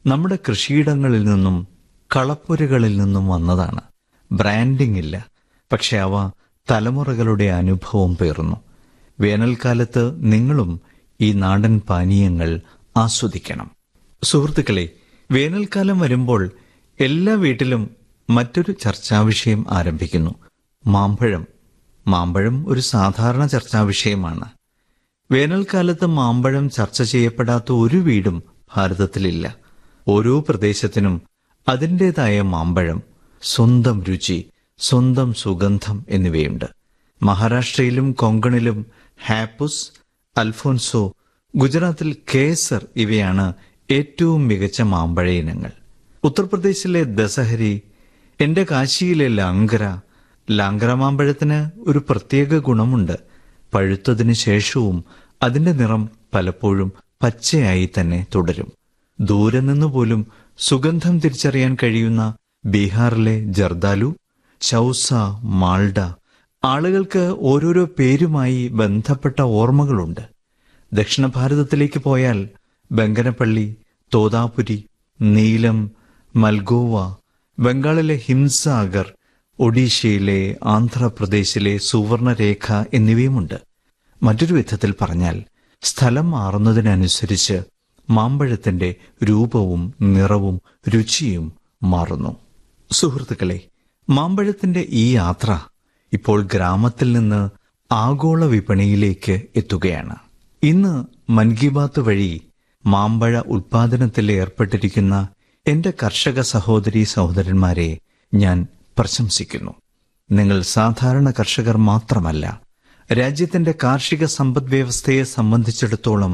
നമ്മുടെ കൃഷിയിടങ്ങളിൽ നിന്നും കളപ്പുരകളിൽ നിന്നും വന്നതാണ് ബ്രാൻഡിംഗ് ഇല്ല പക്ഷെ അവ തലമുറകളുടെ അനുഭവം പേറുന്നു വേനൽക്കാലത്ത് നിങ്ങളും ഈ നാടൻ പാനീയങ്ങൾ ആസ്വദിക്കണം സുഹൃത്തുക്കളെ വേനൽക്കാലം വരുമ്പോൾ എല്ലാ വീട്ടിലും മറ്റൊരു ചർച്ചാവിഷയം ആരംഭിക്കുന്നു മാമ്പഴം മാമ്പഴം ഒരു സാധാരണ ചർച്ചാവിഷയമാണ് വേനൽക്കാലത്ത് മാമ്പഴം ചർച്ച ചെയ്യപ്പെടാത്ത ഒരു വീടും ഭാരതത്തിലില്ല ഓരോ പ്രദേശത്തിനും അതിൻ്റെതായ മാമ്പഴം സ്വന്തം രുചി സ്വന്തം സുഗന്ധം എന്നിവയുണ്ട് മഹാരാഷ്ട്രയിലും കൊങ്കണിലും ഹാപ്പുസ് അൽഫോൻസോ ഗുജറാത്തിൽ കേസർ ഇവയാണ് ഏറ്റവും മികച്ച മാമ്പഴ ഇനങ്ങൾ ഉത്തർപ്രദേശിലെ ദസഹരി എന്റെ കാശിയിലെ ലാങ്കര ലാങ്കര മാമ്പഴത്തിന് ഒരു പ്രത്യേക ഗുണമുണ്ട് പഴുത്തതിനു ശേഷവും അതിന്റെ നിറം പലപ്പോഴും പച്ചയായി തന്നെ തുടരും ദൂരെ നിന്ന് പോലും സുഗന്ധം തിരിച്ചറിയാൻ കഴിയുന്ന ബീഹാറിലെ ജർദാലു ചൌസ മാൾഡ ആളുകൾക്ക് ഓരോരോ പേരുമായി ബന്ധപ്പെട്ട ഓർമ്മകളുണ്ട് ദക്ഷിണ ഭാരതത്തിലേക്ക് പോയാൽ ബങ്കനപ്പള്ളി തോതാപുരി നീലം മൽഗോവ ബംഗാളിലെ ഹിംസാഗർ ഒഡീഷയിലെ ആന്ധ്രാപ്രദേശിലെ സുവർണരേഖ എന്നിവയുമുണ്ട് മറ്റൊരു വിധത്തിൽ പറഞ്ഞാൽ സ്ഥലം മാറുന്നതിനനുസരിച്ച് മാമ്പഴത്തിന്റെ രൂപവും നിറവും രുചിയും മാറുന്നു സുഹൃത്തുക്കളെ മാമ്പഴത്തിന്റെ ഈ യാത്ര ഇപ്പോൾ ഗ്രാമത്തിൽ നിന്ന് ആഗോള വിപണിയിലേക്ക് എത്തുകയാണ് ഇന്ന് മൻ കി ബാത്ത് വഴി മാമ്പഴ ഉൽപാദനത്തിൽ ഏർപ്പെട്ടിരിക്കുന്ന എന്റെ കർഷക സഹോദരി സഹോദരന്മാരെ ഞാൻ പ്രശംസിക്കുന്നു നിങ്ങൾ സാധാരണ കർഷകർ മാത്രമല്ല രാജ്യത്തിന്റെ കാർഷിക സമ്പദ് വ്യവസ്ഥയെ സംബന്ധിച്ചിടത്തോളം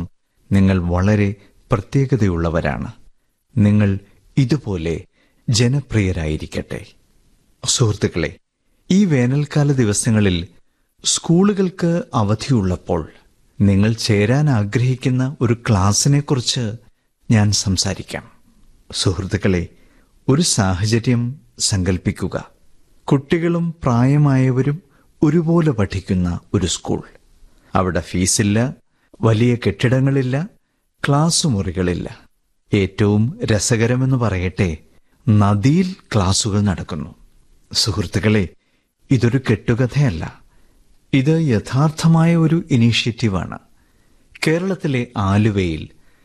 നിങ്ങൾ വളരെ പ്രത്യേകതയുള്ളവരാണ് നിങ്ങൾ ഇതുപോലെ ജനപ്രിയരായിരിക്കട്ടെ സുഹൃത്തുക്കളെ ഈ വേനൽക്കാല ദിവസങ്ങളിൽ സ്കൂളുകൾക്ക് അവധിയുള്ളപ്പോൾ നിങ്ങൾ ചേരാൻ ആഗ്രഹിക്കുന്ന ഒരു ക്ലാസ്സിനെ കുറിച്ച് ഞാൻ സംസാരിക്കാം സുഹൃത്തുക്കളെ ഒരു സാഹചര്യം സങ്കല്പിക്കുക കുട്ടികളും പ്രായമായവരും ഒരുപോലെ പഠിക്കുന്ന ഒരു സ്കൂൾ അവിടെ ഫീസില്ല വലിയ കെട്ടിടങ്ങളില്ല ക്ലാസ് മുറികളില്ല ഏറ്റവും രസകരമെന്ന് പറയട്ടെ നദിയിൽ ക്ലാസുകൾ നടക്കുന്നു സുഹൃത്തുക്കളെ ഇതൊരു കെട്ടുകഥയല്ല ഇത് യഥാർത്ഥമായ ഒരു ഇനീഷ്യേറ്റീവാണ് കേരളത്തിലെ ആലുവയിൽ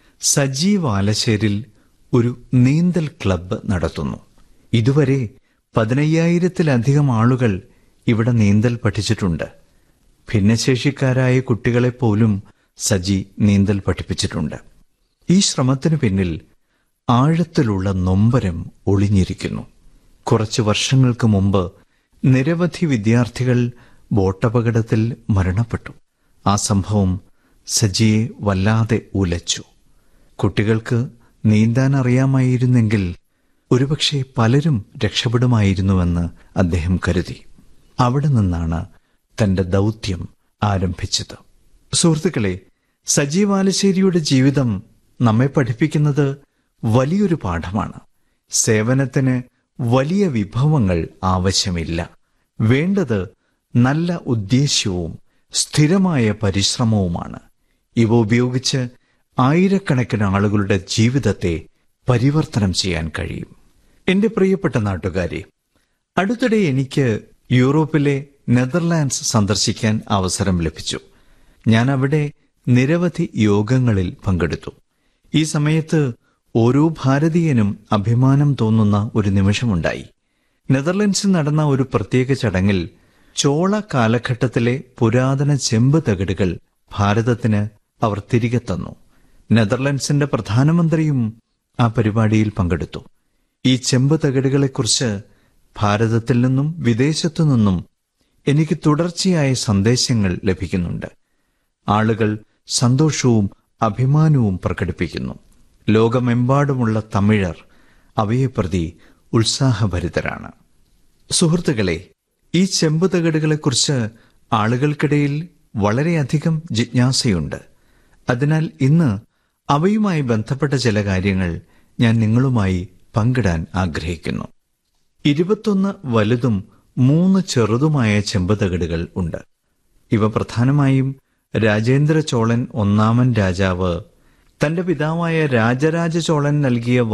സജീവ് ആലശ്ശേരിൽ ഒരു നീന്തൽ ക്ലബ്ബ് നടത്തുന്നു ഇതുവരെ പതിനയ്യായിരത്തിലധികം ആളുകൾ ഇവിടെ നീന്തൽ പഠിച്ചിട്ടുണ്ട് ഭിന്നശേഷിക്കാരായ കുട്ടികളെ പോലും സജി നീന്തൽ പഠിപ്പിച്ചിട്ടുണ്ട് ഈ ശ്രമത്തിനു പിന്നിൽ ആഴത്തിലുള്ള നൊമ്പരം ഒളിഞ്ഞിരിക്കുന്നു കുറച്ചു വർഷങ്ങൾക്ക് മുമ്പ് നിരവധി വിദ്യാർത്ഥികൾ ബോട്ടപകടത്തിൽ മരണപ്പെട്ടു ആ സംഭവം സജിയെ വല്ലാതെ ഉലച്ചു കുട്ടികൾക്ക് നീന്താൻ അറിയാമായിരുന്നെങ്കിൽ ഒരുപക്ഷെ പലരും രക്ഷപ്പെടുമായിരുന്നുവെന്ന് അദ്ദേഹം കരുതി അവിടെ നിന്നാണ് തന്റെ ദൗത്യം ആരംഭിച്ചത് സുഹൃത്തുക്കളെ സജീവ് ആലശ്ശേരിയുടെ ജീവിതം നമ്മെ പഠിപ്പിക്കുന്നത് വലിയൊരു പാഠമാണ് സേവനത്തിന് വലിയ വിഭവങ്ങൾ ആവശ്യമില്ല വേണ്ടത് നല്ല ഉദ്ദേശ്യവും സ്ഥിരമായ പരിശ്രമവുമാണ് ഇവ ഉപയോഗിച്ച് ആയിരക്കണക്കിന് ആളുകളുടെ ജീവിതത്തെ പരിവർത്തനം ചെയ്യാൻ കഴിയും എന്റെ പ്രിയപ്പെട്ട നാട്ടുകാരെ അടുത്തിടെ എനിക്ക് യൂറോപ്പിലെ നെതർലാൻഡ്സ് സന്ദർശിക്കാൻ അവസരം ലഭിച്ചു ഞാൻ അവിടെ നിരവധി യോഗങ്ങളിൽ പങ്കെടുത്തു ഈ സമയത്ത് ഓരോ ഭാരതീയനും അഭിമാനം തോന്നുന്ന ഒരു നിമിഷമുണ്ടായി നെതർലൻഡ്സിൽ നടന്ന ഒരു പ്രത്യേക ചടങ്ങിൽ ചോള കാലഘട്ടത്തിലെ പുരാതന ചെമ്പ് തകിടുകൾ ഭാരതത്തിന് അവർ തിരികെ തന്നു നെതർലൻഡ്സിന്റെ പ്രധാനമന്ത്രിയും ആ പരിപാടിയിൽ പങ്കെടുത്തു ഈ ചെമ്പ് തകിടുകളെക്കുറിച്ച് ഭാരതത്തിൽ നിന്നും വിദേശത്തു നിന്നും എനിക്ക് തുടർച്ചയായ സന്ദേശങ്ങൾ ലഭിക്കുന്നുണ്ട് ആളുകൾ സന്തോഷവും അഭിമാനവും പ്രകടിപ്പിക്കുന്നു ലോകമെമ്പാടുമുള്ള തമിഴർ അവയെ പ്രതി ഉത്സാഹഭരിതരാണ് സുഹൃത്തുക്കളെ ഈ ചെമ്പ് തകിടുകളെക്കുറിച്ച് ആളുകൾക്കിടയിൽ വളരെയധികം ജിജ്ഞാസയുണ്ട് അതിനാൽ ഇന്ന് അവയുമായി ബന്ധപ്പെട്ട ചില കാര്യങ്ങൾ ഞാൻ നിങ്ങളുമായി പങ്കിടാൻ ആഗ്രഹിക്കുന്നു ഇരുപത്തൊന്ന് വലുതും മൂന്ന് ചെറുതുമായ ചെമ്പുതകിടുകൾ ഉണ്ട് ഇവ പ്രധാനമായും രാജേന്ദ്ര ചോളൻ ഒന്നാമൻ രാജാവ് തന്റെ പിതാവായ രാജരാജ ചോളൻ നൽകിയ